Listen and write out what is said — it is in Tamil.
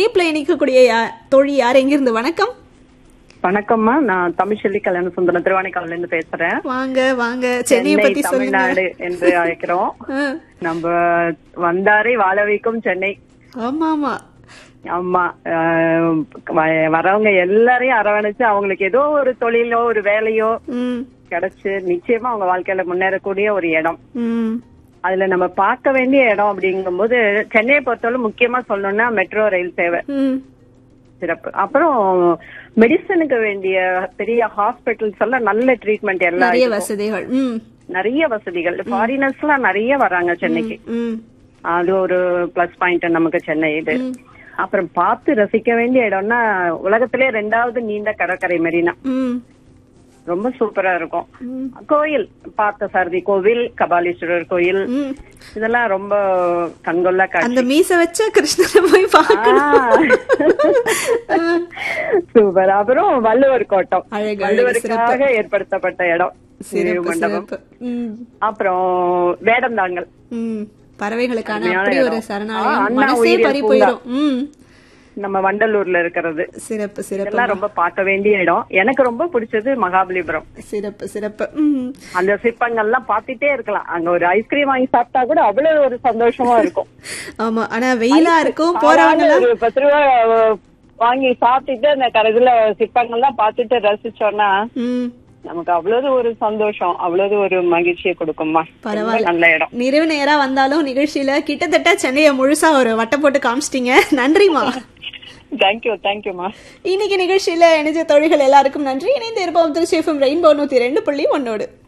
இணைப்புல இணைக்கக்கூடிய யா- தோழி யார் எங்கிருந்து வணக்கம் வணக்கம்மா நான் தமிழ்ச்செல்வி கல்யாண சுந்தரம் திருவானைக்காவில இருந்து பேசுறேன் வாங்க வாங்க சென்னையை சென்னை பத்தி சொல்லுங்க தமிழ்நாடு என்று அழைக்கிறோம் ஆ, நம்ம வந்தாரை வாழ வைக்கும் சென்னை ஆமா ஆமா ஆமா ஆஹ் வ- வரவங்க எல்லாரையும் அரவணைச்சு அவங்களுக்கு ஏதோ ஒரு தொழிலோ ஒரு வேலையோ ம் கிடைச்சு நிச்சயமா அவங்க வாழ்க்கையில முன்னேறக்கூடிய ஒரு இடம் ம் அதுல நம்ம பார்க்க வேண்டிய இடம் அப்படிங்கும்போது சென்னையை பொறுத்தவரை முக்கியமா சொல்லணும்னா மெட்ரோ ரயில் சேவை ம் சிறப்பு அப்புறம் மெடிசனுக்கு வேண்டிய பெரிய ஹாஸ்பிட்டல்ஸ் எல்லாம் நல்ல ட்ரீட்மெண்ட் எல்லாம் நிறைய இருக்கும். வசதிகள் ம் நிறைய வசதிகள் ஃபாரினர்ஸ் எல்லாம் நிறைய வராங்க சென்னைக்கு ம் அது ஒரு பிளஸ் பாயிண்ட் நமக்கு சென்னை இது அப்புறம் பார்த்து ரசிக்க வேண்டிய இடம்னா உலகத்திலே ரெண்டாவது நீண்ட கடற்கரை மெரினா ம் ரொம்ப சூப்பரா இருக்கும் ம். கோயில் பார்த்த சாரதி கோவில் கபாலீஸ்வரர் கோயில் ம் இதெல்லாம் ரொம்ப கண்கொள்ளா காட்சி அந்த மீச வச்ச கிருஷ்ணரை போய் பார்க்கணும் சூப்பர் அப்புறம் வள்ளுவர் கோட்டம் அழகு, அழகு, வள்ளுவருக்காக ஏற்படுத்தப்பட்ட இடம் சிறப்பு மண்டபம் சிறப்பு ம் அப்புறம் வேடந்தாங்கல் ம் பறவைகளுக்கான அருமையான அப்படி ஒரு இடம். ஆ, சரணாலயம் அண்ணா மனசே உயிரியல் பறி பூங்கா. போயிடும் ம் நம்ம வண்டலூர்ல இருக்கிறது சிறப்பு சிறப்பு இதெல்லாம் ரொம்ப பார்க்க வேண்டிய இடம் எனக்கு ரொம்ப பிடிச்சது மகாபலிபுரம் சிறப்பு சிறப்பு ம் அந்த சிற்பங்கள்லாம் பார்த்துட்டே இருக்கலாம் அங்க ஒரு ஐஸ்கிரீம் வாங்கி சாப்பிட்டா கூட அவ்வளவு ஒரு சந்தோஷமா இருக்கும் ஆமா ஆனா வெயிலா இருக்கும் போறவங்க அதாவது ஒரு பத்து ரூபா அஹ், வாங்கி சாப்பிட்டுட்டு அந்த கடைசில சிற்பங்கள்லாம் பார்த்துட்டு ரசிச்சோம்னா ம் நமக்கு அவ்வளவு ஒரு சந்தோஷம் அவ்வளவு ஒரு மகிழ்ச்சியை கொடுக்கும்மா ரொம்ப பரவாயில்ல. நல்ல இடம் நிறைவு நேரா வந்தாலும் நிகழ்ச்சியில கிட்டத்தட்ட சென்னையை முழுசா ஒரு வட்டை போட்டு காமிச்சிட்டீங்க நன்றிமா தேங்க்யூ தேங்க்யூமா இன்னைக்கு நிகழ்ச்சியில இணைஞ்ச தொழில்கள் எல்லாருக்கும் நன்றி இணைந்து இருப்போம் திருச்சி எஃப்எம் ரெயின்போ நூத்தி ரெண்டு புள்ளி ஒன்னோடு